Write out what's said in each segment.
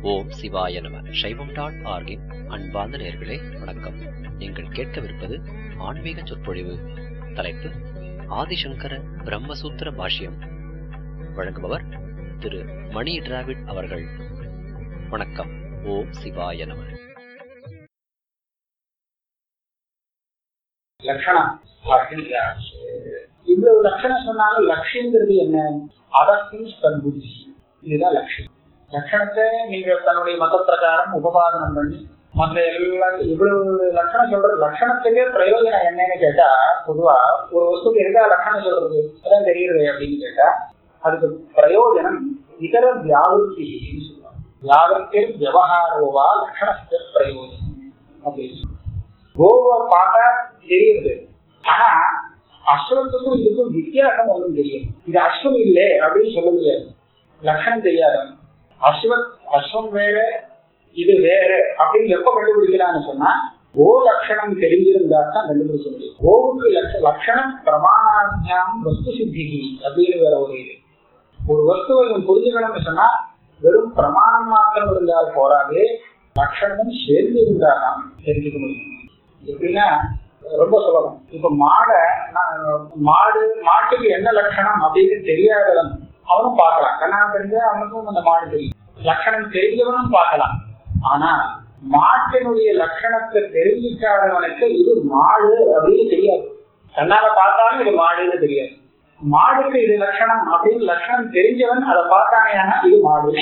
ஓம் சிவாய நம சைவம் டாட் ஆர்கின் அன்பார்ந்த நேர்களே வணக்கம் நீங்கள் கேட்கவிருப்பது ஆன்மீக சொற்பொழிவு தலைப்பு ஆதிசங்கர பிரம்மசூத்திர பாஷ்யம் வழங்குபவர் திரு மணி டிராவிட் அவர்கள் வணக்கம் ஓம் சிவாய நம லட்சணம் அப்படிங்கிறார் இவ்வளவு லட்சணம் சொன்னாலும் லட்சியங்கிறது என்ன அதற்கும் தன்புத்தி இதுதான் லட்சியம் லட்சணத்தை நீங்க தன்னுடைய மத பிரகாரம் உபபாதனம் பண்ணி மற்ற எல்லா இவ்வளவு லட்சணம் சொல்றது லட்சணத்துக்கே பிரயோஜனம் என்னன்னு கேட்டா பொதுவா ஒரு வஸ்துக்கு எதுக்காக லட்சணம் சொல்றது அதான் தெரியுது அப்படின்னு கேட்டா அதுக்கு பிரயோஜனம் இதர வியாபத்தின்னு சொல்லுவாங்க வியாபத்தில் விவகாரோவா லட்சணத்துக்கு பிரயோஜனம் அப்படின்னு சொல்லுவாங்க. கோவை பார்த்தா தெரியுது ஆனா அஸ்வத்துக்கும் இதுக்கும் வித்தியாசம் ஒன்றும் தெரியும் இது அஸ்வம் இல்லை அப்படின்னு சொல்ல முடியாது லட்சணம் தெரியாது அஸ்வத் அஸ்வம் வேற இது வேற அப்படின்னு எப்ப கண்டுபிடிக்கலாம்னு சொன்னா கோ லட்சணம் தெரிஞ்சிருந்தா தான் கண்டுபிடிக்க முடியும் கோவுக்கு லட்ச லட்சணம் பிரமாணாத்தியம் வஸ்து சித்திகி அப்படின்னு வேற ஒரு இது ஒரு வஸ்துவை இவன் புரிஞ்சுக்கணும்னு சொன்னா வெறும் பிரமாணம் மாத்திரம் இருந்தால் போராது லட்சணமும் சேர்ந்து இருந்தாதான் தெரிஞ்சுக்க முடியும் எப்படின்னா ரொம்ப சுலபம் இப்ப மாடை நான் மாடு மாட்டுக்கு என்ன லட்சணம் அப்படின்னு தெரியாதவன் அவனும் பார்க்கலாம் கண்ணா தெரிஞ்ச அவனுக்கும் அந்த மாடு தெரியும் லட்சணம் தெரிஞ்சவனும் பார்க்கலாம் ஆனா மாட்டினுடைய லட்சணத்தை தெரிஞ்சிக்காதவனுக்கு இது மாடு அப்படின்னு தெரியாது கண்ணால பார்த்தாலும் இது மாடுன்னு தெரியாது மாடுக்கு இது லட்சணம் அப்படின்னு லட்சணம் தெரிஞ்சவன் அதை பார்த்தானேனா இது மாடு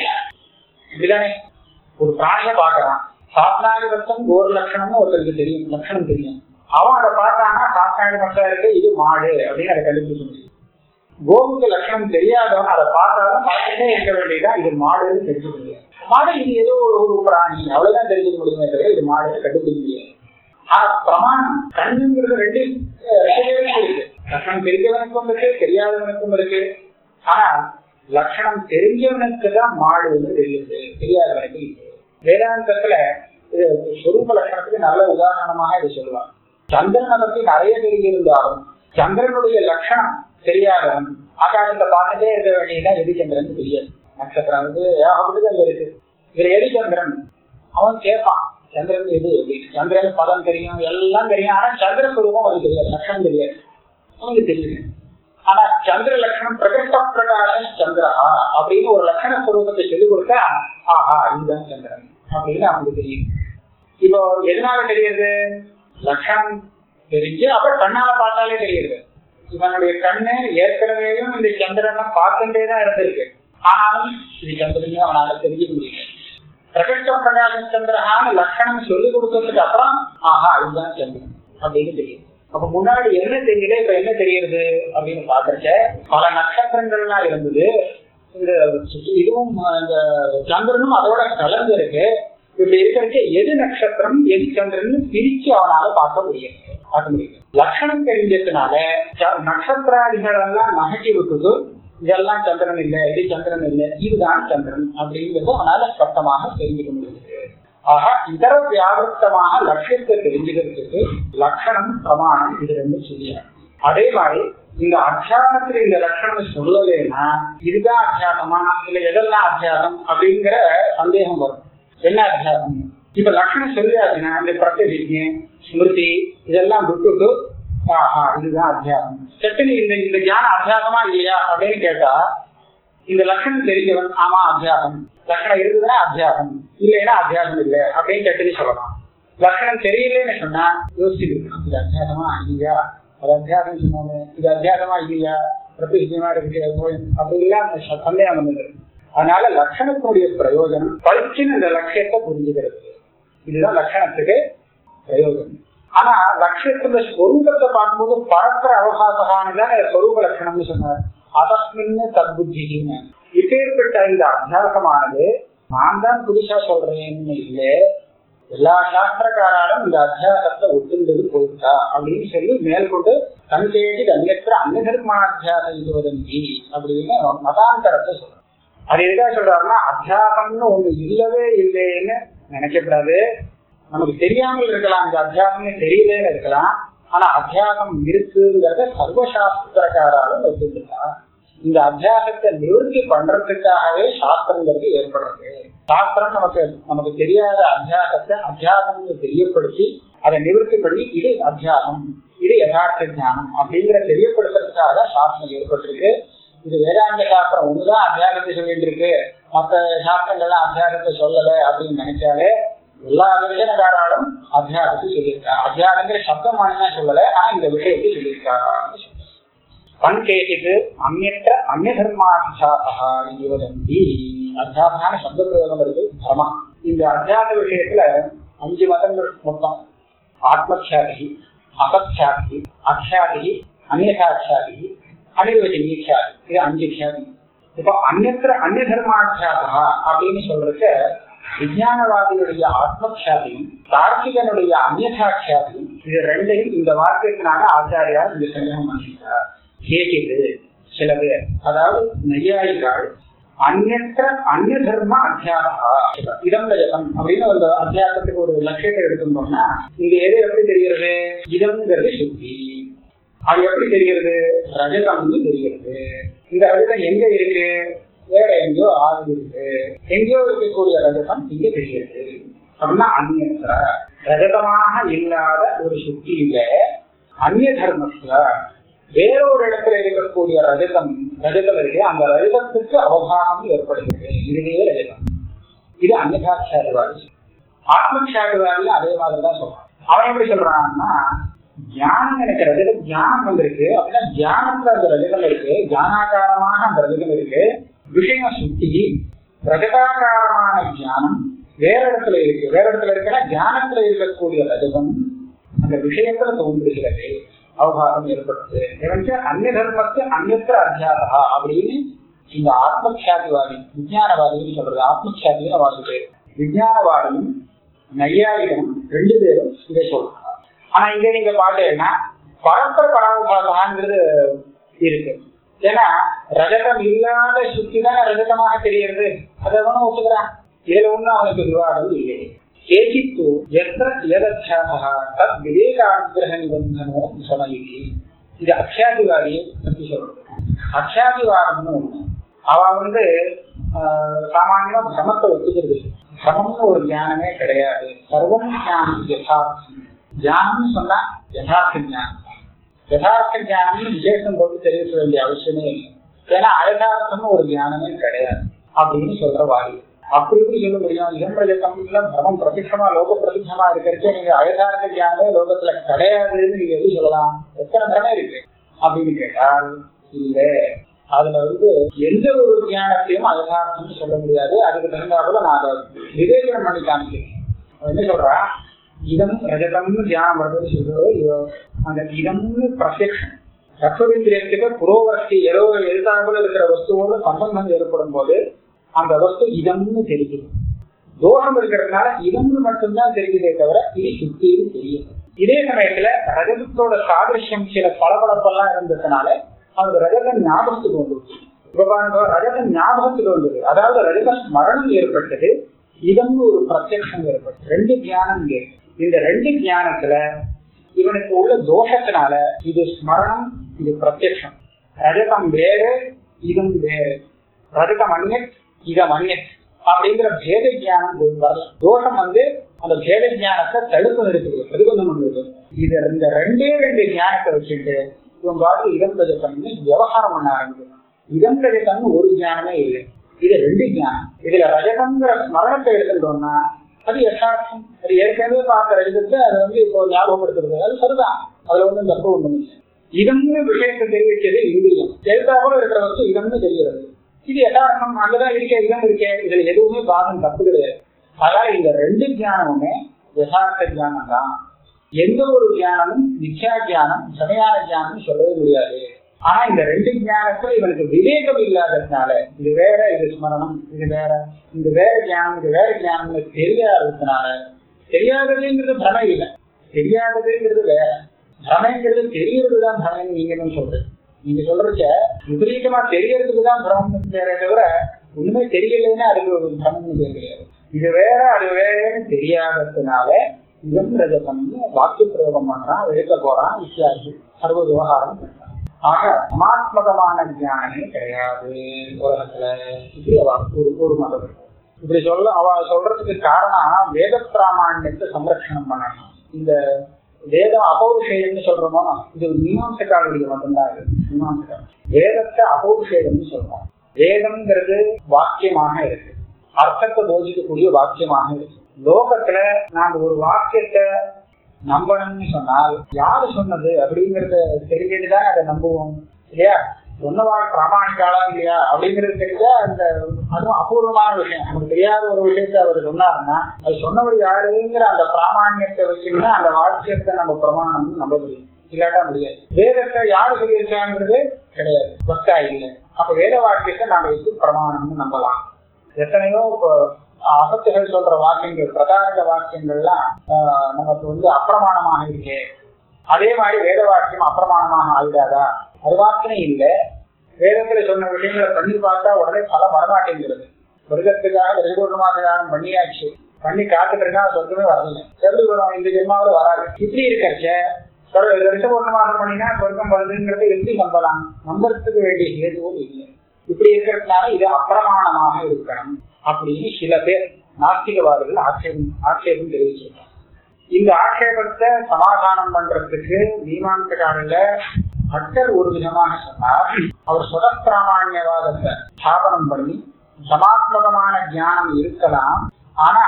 இதுதானே ஒரு பிராணியை பார்க்கறான் சாத்னாதி வர்த்தம் கோர் லட்சணம்னு ஒருத்தருக்கு தெரியும் லட்சணம் தெரியும் அவன் அதை பார்த்தான்னா சாத்னாதி வர்த்தம் இருக்கு இது மாடு அப்படின்னு அதை கண்டுபிடிக்க முடியும் கோவுக்கு லட்சணம் தெரியாதவன் அதை பார்த்தாலும் பார்த்துட்டே இருக்க வேண்டியதான் இது மாடுன்னு தெரிஞ்சுக்க முடியாது மாடு இது ஏதோ ஒரு ஒரு பிராணி அவ்வளவுதான் தெரிஞ்சுக்க முடியுமே தவிர இது மாடுன்னு கண்டுபிடிக்க முடியாது ஆனா பிரமாணம் கண்ணுங்கிறது ரெண்டு அஹ், ரெண்டு பேருக்கும் இருக்கு லட்சணம் தெரிஞ்சவனுக்கும் இருக்கு தெரியாதவனுக்கும் இருக்கு ஆனா லட்சணம் தெரிஞ்சவனுக்கு தான் மாடு வந்து தெரியுது தெரியாதவனுக்கு இல்லை வேதாந்தத்துல இது சொரூப லட்சணத்துக்கு நல்ல உதாரணமாக இது சொல்லுவாங்க சந்திரனை பத்தி நிறைய தெரிஞ்சிருந்தாலும் சந்திரனுடைய லட்சணம் தெரியாதவன் ஆகாசத்தை பார்த்துட்டே இருக்க வேண்டியதுதான் எதிர்ச்சந்திரன் தெரியாது நட்சத்திரம் வந்து ஏகப்பட்டது அங்க இருக்கு இதுல எதிர்ச்சந்திரன் அவன் கேட்பான் சந்திரன் எது அப்படின்னு சந்திரன் பதம் தெரியும் எல்லாம் தெரியும் ஆனா சந்திர சுரூபம் அவனுக்கு தெரியாது லட்சணம் தெரியாது அவனுக்கு தெரியுது ஆனா சந்திர லட்சணம் பிரகட்ட பிரகாசம் சந்திரஹா அப்படின்னு ஒரு லட்சண ஸ்வரூபத்தை சொல்லிக் கொடுத்தா ஆஹா இதுதான் சந்திரன் அப்படின்னு அவனுக்கு தெரியும் இப்போ எதனால தெரியுது லட்சணம் தெரிஞ்சு அப்புறம் கண்ணால பார்த்தாலே தெரியுது இவனுடைய கண்ணு ஏற்கனவேயும் இந்த சந்திரனை பார்த்துட்டே தான் இருந்திருக்கு ஆனாலும் இது சந்திரன் அவனால தெரிஞ்சுக்க முடியல பிரகட்ட பிரகாசம் சந்திரஹான்னு லட்சணம் சொல்லி கொடுத்ததுக்கு அப்புறம் ஆஹா இதுதான் சந்திரன் அப்படின்னு தெரியுது அப்ப முன்னாடி என்ன தெரியல இப்ப என்ன தெரியுது அப்படின்னு பாக்குறச்ச பல நட்சத்திரங்கள்லாம் இருந்தது இந்த இதுவும் இந்த சந்திரனும் அதோட கலந்து இருக்கு இப்படி இருக்கிறது எது நட்சத்திரம் எது சந்திரன் பிரிச்சு அவனால பார்க்க முடியும் பார்க்க முடியும் லட்சணம் தெரிஞ்சதுனால ச- நட்சத்திராதிகள் எல்லாம் நகட்டி விட்டுது இதெல்லாம் சந்திரன் இல்ல இது சந்திரன் இல்ல இதுதான் சந்திரன் அப்படிங்கிறது அவனால ஸ்பஷ்டமாக தெரிஞ்சுக்க முடியுது ஆக இதர வியாபத்தமாக லட்சியத்தை தெரிஞ்சுக்கிறதுக்கு லட்சணம் பிரமாணம் இது ரெண்டும் சொல்லியாங்க அதே மாதிரி இந்த அத்தியாசத்துல இந்த லட்சணம் சொல்லலைன்னா இதுதான் அத்தியாசமா இல்ல எதெல்லாம் அத்தியாசம் அப்படிங்கிற சந்தேகம் வரும் என்ன அத்தியாசம் இப்ப லட்சணம் சொல்லியாச்சுன்னா இந்த பிரத்யபிஜை ஸ்மிருதி இதெல்லாம் விட்டுட்டு ஆஹா இதுதான் அத்தியாசம் சட்டுன்னு இந்த இந்த ஞானம் அத்தியாசமா இல்லையா அப்படின்னு கேட்டா இந்த லட்சணம் தெரிஞ்சவன் ஆமா அத்தியாசம் லட்சணம் இருக்குதுன்னா அத்தியாசம் இல்லைன்னா அத்தியாசம் இல்லை அப்படின்னு சட்டுன்னு சொல்லலாம் லட்சணம் தெரியலன்னு சொன்னா யோசிச்சுக்கலாம் இது அத்தியாசமா இல்லையா அது அத்தியாசம் சொன்னாங்க இது அத்தியாசமா இல்லையா பிரத்யேகமா இருக்கு அப்படிலாம் சந்தேகம் வந்தது அதனால லட்சணத்தினுடைய பிரயோஜனம் பளிச்சுன்னு இந்த லட்சியத்தை புரிஞ்சுக்கிறது இதுதான் லட்சணத்துக்கு பிரயோஜனம் ஆனா லட்சியத்துல ஸ்வரூபத்தை பார்க்கும்போது பரப்பர அவகாசகானதான் ஸ்வரூப லட்சணம்னு சொன்னார் அதஸ்மின்னு தத்புத்தின்னு இப்பேற்பட்ட இந்த அத்தியாசமானது நான் தான் புதுசா சொல்றேன்னு இல்லை எல்லா சாஸ்திரக்காராலும் இந்த அத்தியாசத்தை ஒத்துண்டது போயிட்டா அப்படின்னு சொல்லி மேற்கொண்டு தன்கேடி அந்நத்திர அந்நிதர்மாத்தியாச இதுவதந்தி அப்படின்னு மதாந்தரத்தை சொல்றாங்க அது எதுக்காக சொல்றாருன்னா அத்தியாசம்னு ஒண்ணு இல்லவே இல்லைன்னு நினைக்கக்கூடாது நமக்கு தெரியாமல் இருக்கலாம் இந்த அத்தியாசமே தெரியலன்னு இருக்கலாம் ஆனா அத்தியாசம் இருக்குங்கிறத சர்வசாஸ்திரக்காராலும் வச்சிருக்கா இந்த அத்தியாசத்தை நிவர்த்தி பண்றதுக்காகவே சாஸ்திரங்கிறது ஏற்படுறது சாஸ்திரம் நமக்கு நமக்கு தெரியாத அத்தியாசத்தை அத்தியாசம்னு தெரியப்படுத்தி அதை நிவர்த்தி பண்ணி இது அத்தியாசம் இது யதார்த்த ஞானம் அப்படிங்கிற தெரியப்படுத்துறதுக்காக சாஸ்திரம் ஏற்பட்டிருக்கு இது வேதாந்த சாஸ்திரம் ஒண்ணுதான் அத்தியாசத்தை சொல்லிட்டு இருக்கு மற்ற சாஸ்திரங்கள்லாம் அத்தியாசத்தை சொல்லல அப்படின்னு நினைச்சாலே எல்லா விஜயனகாராலும் அத்தியாசத்தை சொல்லியிருக்கா அத்தியாசங்கிற சப்தம் தான் சொல்லல ஆனா இந்த விஷயத்தை சொல்லியிருக்காங்க பண்கேச்சித் அந்நற்ற அந்நிய தர்மாத்தியாசா என்று வதந்தி அத்தியாசமான சப்த பிரயோகம் இருக்கு தர்மா இந்த அத்தியாச விஷயத்துல அஞ்சு மதங்கள் மொத்தம் ஆத்மக்ஷாதி அபக்ஷாதி அக்ஷாதி அந்நியசாட்சாதி அனிர்வச்சனீக்ஷாதி இது அஞ்சு க்ஷாதி இப்போ அந்நற்ற அந்நிய தர்மாத்தியாசா அப்படின்னு சொல்றதுக்கு விஞ்ஞானவாதியுடைய ஆத்மக்ஷாதியும் தார்க்கிகனுடைய அந்நியசாட்சாதியும் இது ரெண்டையும் இந்த வாக்கியத்தினால ஆச்சாரியார் இந்த சந்தேகம் பண்ணியிருக்கார் கேட்குது சில பேர் அதாவது நையாயிகள் அந்நற்ற அந்நிய தர்ம அத்தியாசா இதம் ரஜதம் அப்படின்னு ஒரு அத்தியாசத்துக்கு ஒரு லட்சியத்தை எடுத்துட்டோம்னா இங்க எது எப்படி தெரிகிறது இதம்ங்கிறது சுத்தி அது எப்படி தெரிகிறது ரஜதம்னு தெரிகிறது இந்த ரஜதம் எங்க இருக்கு வேற எங்கேயோ ஆறு இருக்கு எங்கேயோ இருக்கக்கூடிய ரஜதம் இங்க தெரிகிறது அப்படின்னா அந்நியற்ற ரஜதமாக இல்லாத ஒரு சுத்தியில அந்நிய தர்மத்துல வேற ஒரு இடத்துல இருக்கக்கூடிய ரஜதம் ரஜதம் இருக்கு அந்த ரஜதத்துக்கு அவகாசம் ஏற்படுகிறது இதுவே ரஜதம் இது அந்நியாட்சாதிவாதி ஆத்மக்ஷாதிவாதி அதே மாதிரி தான் சொல்றான் அவன் எப்படி சொல்றான்னா தியானம் எனக்கு ரஜத தியானம் வந்திருக்கு அப்படின்னா தியானத்துல அந்த ரஜதம் இருக்கு தியானாகாரமாக அந்த ரஜதம் இருக்கு விஷய சுத்தி ரஜதாகாரமான தியானம் வேற இடத்துல இருக்கு வேற இடத்துல இருக்குன்னா தியானத்துல இருக்கக்கூடிய ரஜதம் அந்த விஷயத்துல தோன்றுகிறது அவகாரம் ஏற்பட்டது எனக்கு அந்நிய தர்மத்து அந்நத்திர அத்தியாசா அப்படின்னு இந்த ஆத்மக்ஷாதிவாதி விஞ்ஞானவாதின்னு சொல்றது ஆத்மக்ஷாதின்னு வாசி பேர் விஞ்ஞானவாதியும் நையாயிகம் ரெண்டு பேரும் இதை சொல்றாங்க ஆனா இங்க நீங்க பாத்தீங்கன்னா பரம்பர பராமபாசகாங்கிறது இருக்கு ஏன்னா ரஜதம் இல்லாத சுத்தி தான் ரஜதமாக தெரிகிறது அதை ஒன்றும் ஒத்துக்கிறான் இதுல ஒண்ணும் அவனுக்கு விவாதம் இல்லை கேச்சித்து எத்திர எதச்சாசா தத் விவேகானுகிரக நிபந்தனோ சமயிதி இது அக்ஷாதிவாதியை பற்றி சொல்றது அக்ஷாதிவாதம்னு ஒண்ணு அவ வந்து சாமானியமா பிரமத்தை ஒத்துக்கிறது பிரமம்னு ஒரு ஞானமே கிடையாது சர்வம் ஞானம் யதார்த்தம் ஞானம்னு சொன்னா யதார்த்த ஞானம் யதார்த்த ஞானம் விசேஷம் போட்டு தெரிவிக்க வேண்டிய அவசியமே இல்லை ஏன்னா அயதார்த்தம்னு ஒரு ஞானமே கிடையாது அப்படின்னு சொல்ற வாரி அப்படி இப்படி சொல்ல முடியும் இளம்பிரஜத்தம்ல பிரமம் பிரதிஷமா லோக பிரதிஷமா இருக்கிறது நீங்க அயதார்த்த ஞானமே லோகத்துல கிடையாதுன்னு நீங்க எப்படி சொல்லலாம் எத்தனை திறமை இருக்கு அப்படின்னு கேட்டால் இல்ல அதுல வந்து எந்த ஒரு ஞானத்தையும் அயதார்த்தம்னு சொல்ல முடியாது அதுக்கு தகுந்தாப்புல நான் அதை விவேகனம் பண்ணி காமிக்கிறேன் அவன் என்ன சொல்றா இதம் ரஜதம்னு தியானம் வருதுன்னு சொல்றது அந்த இதம்னு பிரத்யக்ஷம் ரத்வரிந்திரியத்துக்கு புரோவர்த்தி ஏதோ எதிர்த்தாப்புல இருக்கிற வஸ்துவோட சம்பந்தம் ஏற்படும் போது அந்த வஸ்து இதம்னு தெரியுது தோஷம் இருக்கிறதுனால இதம்னு மட்டும்தான் தெரியுதே தவிர இது சுத்தின்னு தெரியும் இதே சமயத்துல ரஜதத்தோட சாதிருஷ்யம் சில பளபளப்பெல்லாம் இருந்ததுனால அந்த ரஜதம் ஞாபகத்துக்கு வந்துருச்சு இப்ப பாருங்க ரஜதம் ஞாபகத்துக்கு வந்தது அதாவது ரஜத ஸ்மரணம் ஏற்பட்டது இதம்னு ஒரு பிரத்யக்ஷம் ஏற்பட்டது ரெண்டு தியானம் இங்க இருக்கு. இந்த ரெண்டு தியானத்துல இவனுக்கு உள்ள தோஷத்தினால இது ஸ்மரணம் இது பிரத்யக்ஷம் ரஜதம் வேறு இதம் வேறு ரஜதம் அந்நத் இதம் அந்நத் அப்படிங்கிற பேத ஜானம் வரல தோஷம் வந்து அந்த பேத ஜானத்தை தடுப்பு இருக்குது பிரதிபந்தம் பண்ணுது இது இந்த ரெண்டே ரெண்டு ஞானத்தை வச்சுட்டு இவன் பாட்டு இதம் ரஜதம்னு விவகாரம் பண்ண ஆரம்பிக்கும் இதம் ரஜதம்னு ஒரு ஞானமே இல்லை இது ரெண்டு ஞானம் இதுல ரஜதம்ங்கிற ஸ்மரணத்தை எடுத்துட்டோம்னா அது யதார்த்தம் அது ஏற்கனவே பார்த்த ரஜதத்தை அதை வந்து இப்போ ஞாபகப்படுத்துறது அது சரிதான் அதுல ஒன்றும் தப்பு ஒண்ணும் இல்லை இதம்னு விஷயத்தை தெரிவிக்கிறது இந்திரியம் எழுத்தாப்புல இருக்கிற வஸ்து இதம்னு தெரிகிறது இது யதார்த்தம் அங்கதான் இருக்க இதம் இருக்கே இதுல எதுவுமே பாதம் தப்பு கிடையாது அதனால இந்த ரெண்டு ஞானமுமே யதார்த்த ஞானம் தான் எந்த ஒரு ஞானமும் நிச்சயா ஞானம் சமயான ஞானம் சொல்லவே முடியாது ஆனா இந்த ரெண்டு ஞானத்துல இவனுக்கு விவேகம் இல்லாததுனால இது வேற இது ஸ்மரணம் இது வேற இது வேற ஞானம் இது வேற ஞானம் தெரியாததுனால தெரியாததுங்கிறது பிரமை இல்லை தெரியாததுங்கிறது வேற பிரமைங்கிறது தெரியறதுதான் பிரமைன்னு நீங்க என்ன சொல்றது நீங்க சொல்றத விபரீதமா தெரியறதுக்கு தான் பிரமம் வேற தவிர ஒண்ணுமே தெரியலைன்னா அதுக்கு ஒரு பிரமம் கிடையாது இது வேற அது வேறன்னு தெரியாததுனால இதம் ரஜதம்னு வாக்கு பிரயோகம் பண்றான் எடுக்க போறான் இத்தியாதி சர்வ விவகாரம் பண்றான் ஆக சமாத்மகமான ஞானமே கிடையாது உலகத்துல இப்படி ஒரு ஒரு மதம் இப்படி சொல்ல அவ சொல்றதுக்கு காரணம் வேத பிராமணியத்தை சம்ரட்சணம் பண்ணணும் இந்த வேதம் அபௌஷேயம்னு சொல்றோமோ இது மீமாசக்காரர்களுக்கு மட்டும்தான் இது மீமாசக்காரர் வேதத்தை அபௌஷேயம்னு சொல்றோம் வேதம்ங்கிறது வாக்கியமாக இருக்கு அர்த்தத்தை போதிக்கக்கூடிய வாக்கியமாக இருக்கு லோகத்துல நாங்க ஒரு வாக்கியத்தை நம்பணும்னு சொன்னால் யாரு சொன்னது அப்படிங்கறத தெரிஞ்சுட்டுதான் அதை நம்புவோம் இல்லையா சொன்னவாள் பிராமணிக்காளா இல்லையா அப்படிங்கிறது தெரிஞ்சா அந்த அதுவும் அபூர்வமான விஷயம் நமக்கு தெரியாத ஒரு விஷயத்தை அவர் சொன்னாருன்னா அது சொன்னவர் யாருங்கிற அந்த பிராமணியத்தை வச்சுன்னா அந்த வாக்கியத்தை நம்ம பிரமாணம்னு நம்ப முடியும் இல்லாட்டா முடியாது வேதத்தை யாரு சொல்லியிருக்காங்கிறது கிடையாது பக்தா இல்லை அப்ப வேத வாக்கியத்தை நாம வச்சு பிரமாணம்னு நம்பலாம் எத்தனையோ இப்போ அசத்துகள் சொல்ற வாக்கியங்கள் பிரதாரக வாக்கியங்கள்லாம் ஆஹ், நமக்கு வந்து அப்பிரமாணமாக இருக்கே அதே மாதிரி வேத வாக்கியம் அப்பிரமாணமாக ஆகிடாதா அது வாக்கியம் இல்லை வேதத்துல சொன்ன விஷயங்களை பண்ணி பார்த்தா உடனே பலம் வரமாட்டேங்கிறது சொர்க்கத்துக்காக ரெகுடமாசகாரம் பண்ணியாச்சு பண்ணி காத்துட்டு இருக்கா சொர்க்கமே வரல எப்படி வரும் இந்த ஜென்மாவில் வராது இப்படி இருக்கச்ச ரிஷபூர்ணமாக பண்ணினா சொர்க்கம் வருதுங்கிறத எப்படி நம்பலாம் நம்புறதுக்கு வேண்டிய ஹேதுவும் இல்லை இப்படி இருக்கிறதுனால இது அப்பிரமாணமாக இருக்கணும் அப்படின்னு சில பேர் நாஸ்திகவாதிகள் ஆட்சேபம் ஆட்சேபம் தெரிவிச்சிருக்காங்க இந்த ஆட்சேபத்தை சமாதானம் பண்றதுக்கு மீமாசக்காரங்க பட்டர் ஒரு விதமாக சொன்னார் அவர் சுதப்பிராமான்யவாதத்தை ஸ்தாபனம் பண்ணி சமாத்மகமான ஞானம் இருக்கலாம் ஆனா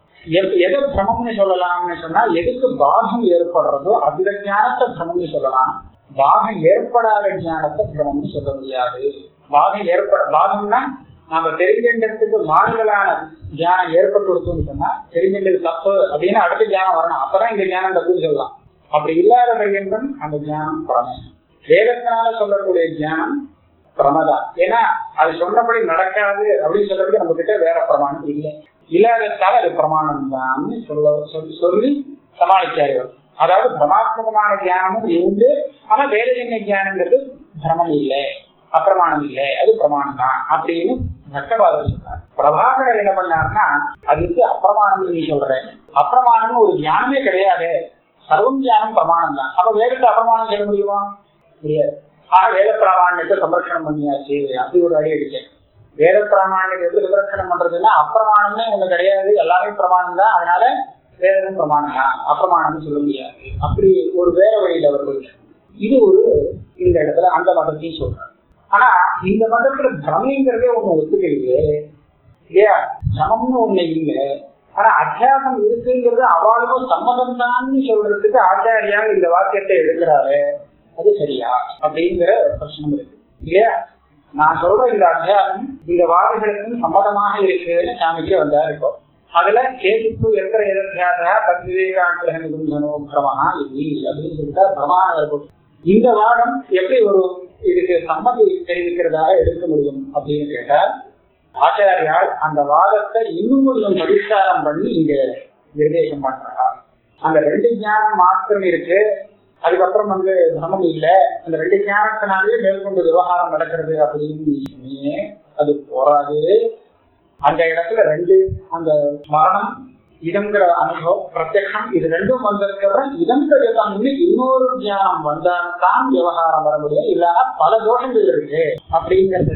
எ- எதை பிரமம்னு சொல்லலாம்னு சொன்னா எதுக்கு பாகம் ஏற்படுறதோ அந்த ஞானத்தை பிரமம்னு சொல்லலாம் பாகம் ஏற்படாத ஞானத்தை பிரமம்னு சொல்ல முடியாது பாகம் ஏற்பட பாகம்னா நாம தெரிஞ்சின்றதுக்கு மாறுதலான ஞானம் ஏற்பட்டு கொடுத்தோம்னு சொன்னா தெரிஞ்சின்றது தப்பு அப்படின்னு அடுத்த ஞானம் வரணும் அப்பதான் இந்த ஞானம் தப்புன்னு சொல்லலாம் அப்படி இல்லாத பரியந்தம் அந்த ஞானம் பிரமை வேதத்தினால சொல்லக்கூடிய ஞானம் பிரமதான் ஏன்னா அது சொன்னபடி நடக்காது அப்படின்னு சொல்றதுக்கு நம்ம கிட்ட வேற பிரமாணம் இல்லை இல்லாததால அது பிரமாணம் தான் சொல்ல சொல்லி சொல்லி சமாளிச்சாரு இவர். அதாவது பிரமாத்மகமான ஞானமும் உண்டு ஆனா வேதஜன்ய ஞானங்கிறது பிரமம் இல்லை அப்பிரமாணம் இல்லை அது பிரமாணம் தான் அப்படின்னு நட்டவாதம் சொன்னார் பிரபாகரர் என்ன பண்ணாருன்னா அதுக்கு அப்பிரமாணம் நீ சொல்ற அப்பிரமாணம்னு ஒரு ஞானமே கிடையாது சர்வம் ஞானம் பிரமாணம் தான் அப்ப வேதத்தை அப்பிரமாணம் சொல்ல முடியுமா முடியாது ஆக வேத பிராமணியத்தை சம்ரட்சணம் பண்ணியாச்சு அப்படி ஒரு அடி அடிச்சேன் வேத பிராமணியத்தை எப்படி சம்ரட்சணம் பண்றதுன்னா அப்பிரமாணம்னே ஒண்ணு கிடையாது எல்லாமே பிரமாணம் தான் அதனால வேதம் பிரமாணம் தான் அப்பிரமாணம்னு சொல்ல முடியாது அப்படி ஒரு வேற வழியில அவர் போயிட்டார். இது ஒரு இந்த இடத்துல அந்த மதத்தையும் சொல்றாரு ஆனா இந்த மதத்துல பிரமைங்கிறதே ஒண்ணு ஒத்துக்கிறது இல்லையா சமம்னு ஒண்ணு இல்ல ஆனா அத்தியாசம் இருக்குங்கிறது அவளுக்கும் சம்மதம் தான் சொல்றதுக்கு ஆச்சாரியா இந்த வாக்கியத்தை எடுக்கிறாரு அது சரியா அப்படிங்கிற பிரச்சனை இருக்கு இல்லையா நான் சொல்ற இந்த அத்தியாசம் இந்த வாதிகளுக்கும் சம்மதமாக இருக்குன்னு சாமிக்கு வந்தாரு இப்போ அதுல கேட்டுக்கு இருக்கிற எதிர்த்தியாசா தத்விவேகாந்திரகோ பிரமஹா இல்லை அப்படின்னு சொல்லிட்டா பிரமாணம் இருக்கும் இந்த வாதம் எப்படி ஒரு இதுக்கு சம்மதி தெரிவிக்கிறதாக எடுக்க முடியும் அப்படின்னு கேட்டால் ஆச்சாரியால் அந்த வாதத்தை இன்னும் கொஞ்சம் பரிஷ்காரம் பண்ணி இங்க நிர்தேசம் பண்றாங்க அந்த ரெண்டு ஞானம் மாத்திரம் இருக்கு அதுக்கப்புறம் வந்து தர்மம் இல்ல அந்த ரெண்டு ஞானத்தினாலே மேற்கொண்டு விவகாரம் நடக்கிறது அப்படின்னு நீ சொன்னீங்க அது போராது அந்த இடத்துல ரெண்டு அந்த மரணம் இதங்கிற அனுபவம் பிரத்யக்ஷம் இது ரெண்டும் வந்ததுக்கு அப்புறம் இதங்கிற தமிழ் இன்னொரு ஞானம் வந்தால்தான் விவகாரம் வர முடியும் இல்லைன்னா பல தோஷங்கள் இருக்கு அப்படிங்கறத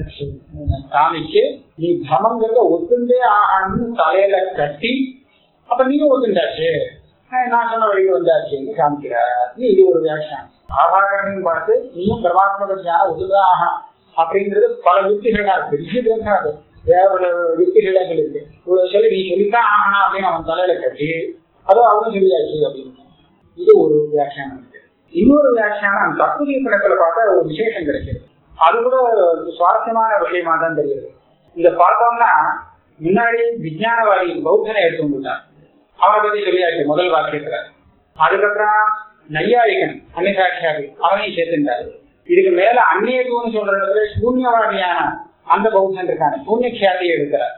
காமிச்சு நீ பிரமங்கிறத ஒத்துண்டே ஆகணும்னு தலையில கட்டி அப்ப நீயும் ஒத்துண்டாச்சு ஆஹ் நான் சொன்ன வழிக்கு வந்தாச்சுன்னு காமிக்கிறார் நீ இது ஒரு வியாக்கியானம் ஆகாரனையும் பார்த்து நீயும் பிரமாத்மக ஞானம் ஒத்துதான் ஆகணும் அப்படிங்கிறது பல யுக்திகளா இருக்கு பெரிய கிரந்தம் அது வேற ஒரு யுக்திகளே இருக்கு இவ்வளவு சொல்லி நீ சொல்லித்தான் ஆகணும் அப்படின்னு அவன் தலையில கட்டி அதோ அவனும் சொல்லியாச்சு அப்படின்னு இது ஒரு வியாக்கியானம் இருக்கு இன்னொரு வியாக்கியானம் தத்துவ படத்துல பார்த்தா ஒரு விசேஷம் கிடைக்குது அது கூட ஒரு சுவாரஸ்யமான விஷயமா தான் தெரியுது இத பார்த்தோம்னா முன்னாடி விஞ்ஞானவாதி பௌத்தனை எடுத்து வந்துட்டான் அவனை பத்தி சொல்லியாச்சு முதல் வாக்கியத்துல அதுக்கப்புறம் நையாயிகன் அன்னிசாட்சியாரி அவனையும் சேர்த்துட்டாரு இதுக்கு மேல அந்நியத்துவம் சொல்ற இடத்துல சூன்யவாதியான அந்த பௌத்தன் இருக்காங்க சூன்ய கியாதியை எடுக்கிறார்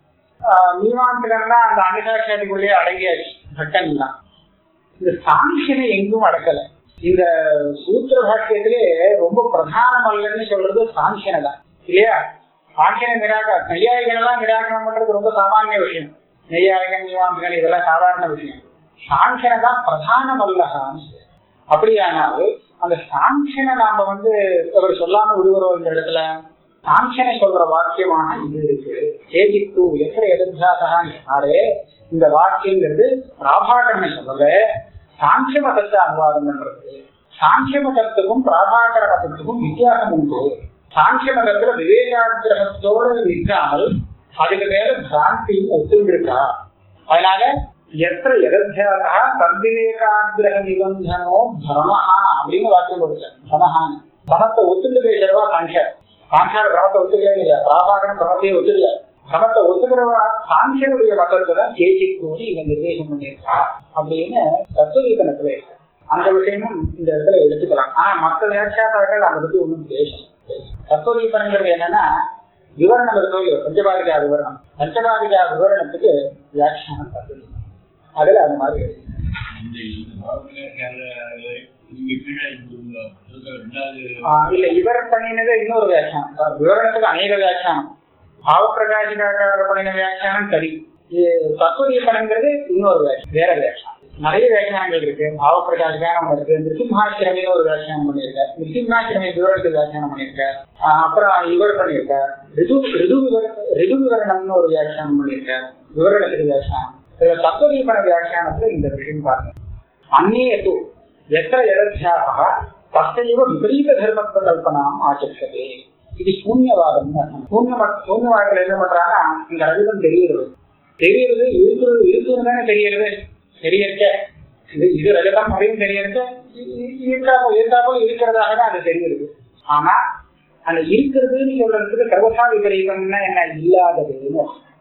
மீமாந்தகன்னா அந்த அன்னிசாட்சியாதிக்குள்ளேயே அடங்கியாச்சு பட்டன் தான் இந்த சாங்கியனை எங்கும் அடக்கல இந்த சூத்திர பாஷ்யத்திலே ரொம்ப பிரதானம் அல்லன்னு சொல்றது சாங்கியனை தான் இல்லையா சாங்கியனை நிராக நையாயிகனெல்லாம் நிராகரணம் பண்றது ரொம்ப சாமானிய விஷயம் நெய்யாயகன் மீமாந்தகன் இதெல்லாம் சாதாரண விஷயம் சாங்கியனை தான் பிரதானம் அல்லகான்னு சொல்லு. அப்படியானால் அந்த சாங்கியனை நாம வந்து அவர் சொல்லாம விடுகிறோம் இந்த இடத்துல சாங்கியனை சொல்ற வாக்கியமான இது இருக்கு கேஜித்து எத்தனை எதிர்பார்த்தான்னு சொன்னாரே இந்த வாக்கியங்கிறது ராபாகரனை சொல்லல சாங்கிய மதத்தை அனுவாதம் பண்றது சாங்கிய மதத்துக்கும் பிராபாகர மதத்துக்கும் வித்தியாசம் உண்டு சாங்கிய மதத்துல விவேகாகிரகத்தோடு நிற்காமல் அதுக்கு மேல பிராந்தியும் ஒத்துண்டிருக்கா அதனால எത്ര எதர்த்தியாக தந்திவேகாகிரக நிபந்தனோ தர்மஹா அப்படின்னு வாக்கியம் கொடுத்தேன் தமஹான் தமத்தை ஒத்துண்டு பேசுறவா சாங்கியா சாங்கியார பிரமத்தை ஒத்துக்கவே இல்லையா பிராபாகரன் பிரமத்தையே ஒத்துக்கல பிரமத்தை ஒத்துக்கிறவா சாங்கியனுடைய மதத்தை தான் கேஜிக்கூடி இவன் நிர்தேசம் பண்ணியிருக்கா அப்படின்னு தத்துவீகனத்துல இருக்கு அந்த விஷயமும் இந்த இடத்துல எடுத்துக்கலாம் ஆனா மற்ற வியாக்கியாதார்கள் அதை பத்தி ஒன்றும் பேசணும் தத்துவீகனங்கிறது என்னன்னா விவரணம் இருக்கோ இல்லையோ பஞ்சபாதிகா விவரணம் பஞ்சபாதிகா விவரணத்துக்கு வியாக்கியானம் தத்துவீகனம் அதுல அது மாதிரி இருக்கு. ஆஹ் இல்ல இவர் பண்ணினது இன்னொரு வியாக்கியானம் விவரணத்துக்கு அநேக வியாக்கியானம் பாவப்பிரகாசிக்காக பண்ணின வியாக்கியானம் சரி இது தத்துவதீபனங்கிறது இன்னொரு வியாக்கியம் வேற வியாக்கியானம் நிறைய வியாக்கியானங்கள் இருக்கு பாவப்பிரகாசிக்கான இருக்கு நிருசிம்ஹாசிரமே ஒரு வியாக்கியானம் பண்ணியிருக்கார் நிருசிம்ஹாசிரமே விவரத்துக்கு வியாக்கியானம் பண்ணியிருக்கார் ஆஹ் அப்புறம் இவர் பண்ணியிருக்கார் ரிது ரிது விவர ரிது விவரணம்னு ஒரு வியாக்கியானம் பண்ணியிருக்கார் விவரணத்துக்கு வியாக்கியானம் இதுல தத்துவதீபன வியாக்கியானத்துல இந்த விஷயம் பாருங்க அந்நேது எத்திர எதத்தியாக தத்தையவ விபரீத தர்மத்துவ கல்பனாம் ஆச்சரிக்கதே இது சூன்யவாதம் சூன்ய சூன்யவாதத்துல என்ன பண்றாங்கன்னா இந்த ரஜதம் தெரியுது தெரியுறது இருக்கிறது இருக்குன்னு தானே தெரியறது தெரியற்க இது இது ரஜதம் அப்படின்னு தெரியறது இருக்காப்போ இருக்காப்போ இருக்கிறதாக தான் அது தெரியுது ஆனா அந்த இருக்கிறதுன்னு சொல்றதுக்கு சர்வசா விபரீதம்னா என்ன இல்லாததுன்னு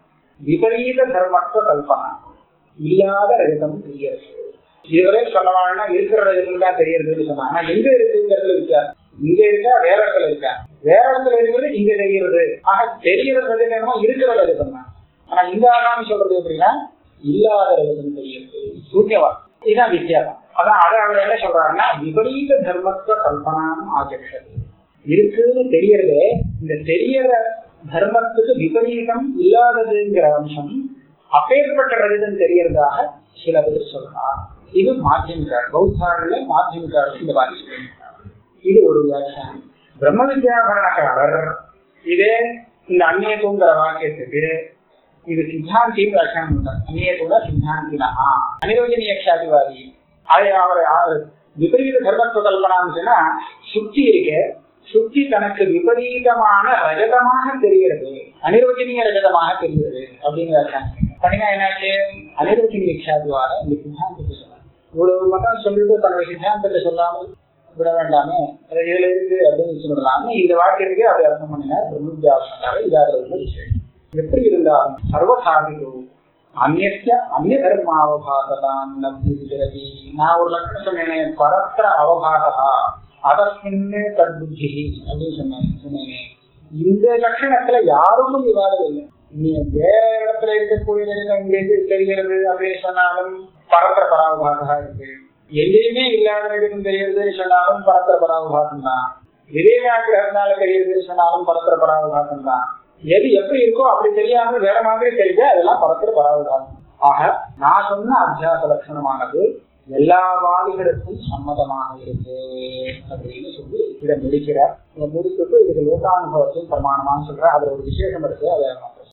விபரீத தர்மத்துவ கல்பனா இல்லாத ரஜதம் தெரியறது இதுவரை சொல்லவாழ்னா இருக்கிற ரஜதம் தான் தெரியறதுன்னு சொன்னாங்க ஆனா எங்க இருக்குங்கிறதுல வித்தியாசம் இங்க இருக்கா வேற இடத்துல இருக்கா வேற இடத்துல இருக்கிறது இங்க தெரிகிறது ஆக தெரிகிறது என்னமோ இருக்கிற ரஜதம் தான் ஆனா இந்த ஆகாமி சொல்றது எப்படின்னா இல்லாத ரஜதம் தெரிகிறது சூன்யவா இதுதான் வித்தியாசம் அதான் அதை அவர் என்ன சொல்றாருன்னா விபரீத தர்மத்துவ கல்பனாம் ஆச்சரிக்கிறது இருக்குன்னு தெரியறதே இந்த தெரியற தர்மத்துக்கு விபரீதம் இல்லாததுங்கிற அம்சம் அப்பேற்பட்ட ரஜதம் தெரியறதாக சில பேர் சொல்றார் இது மாத்தியமிக்கார் பௌத்தாரில் மாத்தியமிக்கார் இந்த மாதிரி இது ஒரு வியாக்கியானம் பிரம்ம வித்யாபரணக்காரர் இதே இந்த அந்நியத்துங்கிற வாக்கியத்துக்கு இது சித்தாந்தியும் வியாக்கியானம் பண்றார் அந்நியத்தோட சித்தாந்தினா அனிரோஜனிய க்ஷாதிவாதி அதை அவர் அவர் விபரீத தர்மத்துவ கல்பனான்னு சொன்னா சுத்தி இருக்கு சுத்தி தனக்கு விபரீதமான ரஜதமாக தெரிகிறது அனிர்வச்சனீய ரஜதமாக தெரிகிறது அப்படின்னு வியாக்கியானம் பண்ணினா என்னாச்சு அனிர்வச்சனீய க்ஷாதிவார இந்த சித்தாந்தத்தை சொன்னார் இவ்வளவு மட்டும் சொல்லிட்டு தன்னுடைய சித்தாந்தத்தை சொல்லாமல் விட வேண்டாமே அது இதுல இருக்கு அப்படின்னு சொல்லலாம்னு இந்த வாக்கியத்துக்கு அவர் அர்த்தம் பண்ணினார் பிரம்மவித்யாசனாக இதாக உள்ள விஷயம் எப்படி இருந்தாலும் சர்வசாதிக்கும் அந்நிய அந்நிய தர்ம அவபாசதான் நம்பி நான் ஒரு லட்சம் சொன்னேன் பரத்திர அவபாசா அதற்கின்னு தத்புத்தி அப்படின்னு சொன்னேன் சொன்னேனே இந்த லட்சணத்துல யாருக்கும் விவாதம் இல்லை நீ வேற இடத்துல இருக்கக்கூடிய இங்கே தெரிகிறது அப்படின்னு சொன்னாலும் பரத்திர பராவபாசா இருக்கு எங்கேயுமே இல்லாத இடத்துக்கும் தெரியுது சொன்னாலும் பரத்திர பராவபாசம் தான் விவேகாகிரகத்தினால தெரியுதுன்னு சொன்னாலும் பரத்திர பராவபாசம் தான் எது எப்படி இருக்கோ அப்படி தெரியாம வேற மாதிரி தெரியுது அதெல்லாம் பரத்திர பராவபாசம் ஆக நான் சொன்ன அத்தியாச லட்சணமானது எல்லா வாலிகளுக்கும் சம்மதமாக இருக்கு அப்படின்னு சொல்லி இதை முடிக்கிறார் இதை முடிச்சுட்டு இதுக்கு லோகானுபவத்தையும் பிரமாணமான்னு சொல்ற அதுல ஒரு விசேஷம் இருக்கு அதை